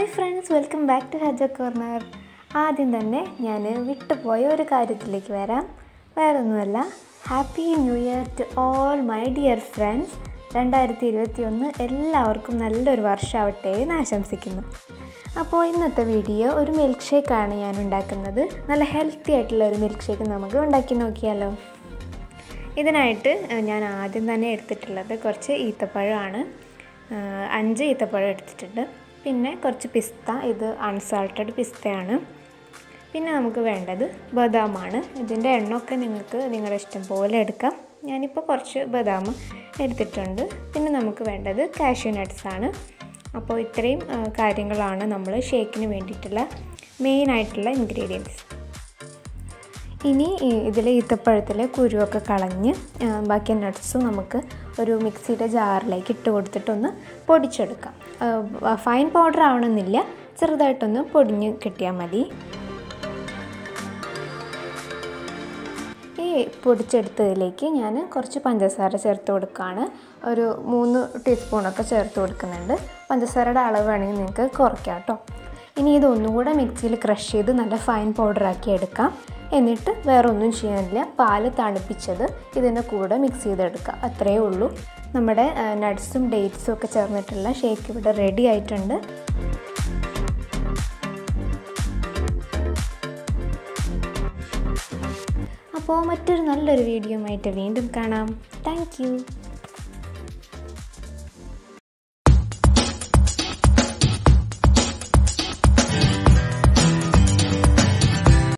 hi friends welcome back to Haja corner ആദ്യം തന്നെ ഞാൻ വിട്ടുപോയ ഒരു കാര്യത്തിലേക്ക് വരാം വേറൊന്നുമല്ല happy new year to all my dear friends രണ്ടായിരത്തി ഇരുപത്തി ഒന്ന് എല്ലാവർക്കും നല്ലൊരു വർഷമാവട്ടെ എന്ന് ആശംസിക്കുന്നു അപ്പോൾ ഇന്നത്തെ വീഡിയോ ഒരു മിൽക്ക് ഷേക്കാണ് ഞാൻ ഉണ്ടാക്കുന്നത് നല്ല ഹെൽത്തി ആയിട്ടുള്ള ഒരു മിൽക്ക് ഷേക്ക് നമുക്ക് ഉണ്ടാക്കി നോക്കിയാലോ ഇതിനായിട്ട് ഏഹ്, ഞാൻ ആദ്യം തന്നെ എടുത്തിട്ടുള്ളത് കുറച്ച് ഈത്തപ്പഴമാണ് ഏഹ്, അഞ്ച് ഈത്തപ്പഴം എടുത്തിട്ടുണ്ട് പിന്നെ കുറച്ച് പിസ്ത ഇത് അൺസാൾട്ടഡ് പിസ്തയാണ് പിന്നെ നമുക്ക് വേണ്ടത് ബദാമാണ് ഇതിൻ്റെ എണ്ണമൊക്കെ നിങ്ങൾക്ക് നിങ്ങളുടെ ഇഷ്ടം പോലെ എടുക്കാം ഞാനിപ്പോൾ കുറച്ച് ബദാം എടുത്തിട്ടുണ്ട് പിന്നെ നമുക്ക് വേണ്ടത് കാഷ്യൂ നട്ട്സാണ് അപ്പോൾ ഇത്രയും ഏഹ്, കാര്യങ്ങളാണ് നമ്മൾ ഷേക്കിന് വേണ്ടിയിട്ടുള്ള മെയിനായിട്ടുള്ള ഇൻഗ്രീഡിയൻസ് ഇനി ഇതിൽ ഈത്തപ്പഴത്തിലെ കുരുവൊക്കെ കളഞ്ഞ് ആ, ബാക്കി നട്ട്സും നമുക്ക് ഒരു മിക്സിയുടെ ജാറിലേക്ക് ഇട്ട് കൊടുത്തിട്ടൊന്ന് പൊടിച്ചെടുക്കാം ആ, ഫൈൻ പൗഡർ ആവണമെന്നില്ല ചെറുതായിട്ടൊന്ന് പൊടിഞ്ഞ് കിട്ടിയാൽ മതി ഈ പൊടിച്ചെടുത്തതിലേക്ക് ഞാൻ കുറച്ച് പഞ്ചസാര ചേർത്ത് കൊടുക്കുകയാണ് ഒരു മൂന്ന് ടീസ്പൂണൊക്കെ ചേർത്ത് കൊടുക്കുന്നുണ്ട് പഞ്ചസാരയുടെ അളവ് വേണമെങ്കിൽ നിങ്ങൾക്ക് കുറയ്ക്കാം കേട്ടോ ഇനി ഇതൊന്നും കൂടെ മിക്സിയിൽ ക്രഷ് ചെയ്ത് നല്ല ഫൈൻ പൗഡറാക്കി എടുക്കാം എന്നിട്ട് വേറെ ഒന്നും ചെയ്യാനില്ല പാല് തണുപ്പിച്ചത് ഇതിൻ്റെ കൂടെ മിക്സ് ചെയ്തെടുക്കുക അത്രയേ ഉള്ളൂ നമ്മുടെ നട്ട്സും ഡേറ്റ്സും ഒക്കെ ചേർന്നിട്ടുള്ള ഷേക്ക് ഇവിടെ റെഡി ആയിട്ടുണ്ട് അപ്പോൾ മറ്റൊരു നല്ലൊരു വീഡിയോ ആയിട്ട് വീണ്ടും കാണാം താങ്ക്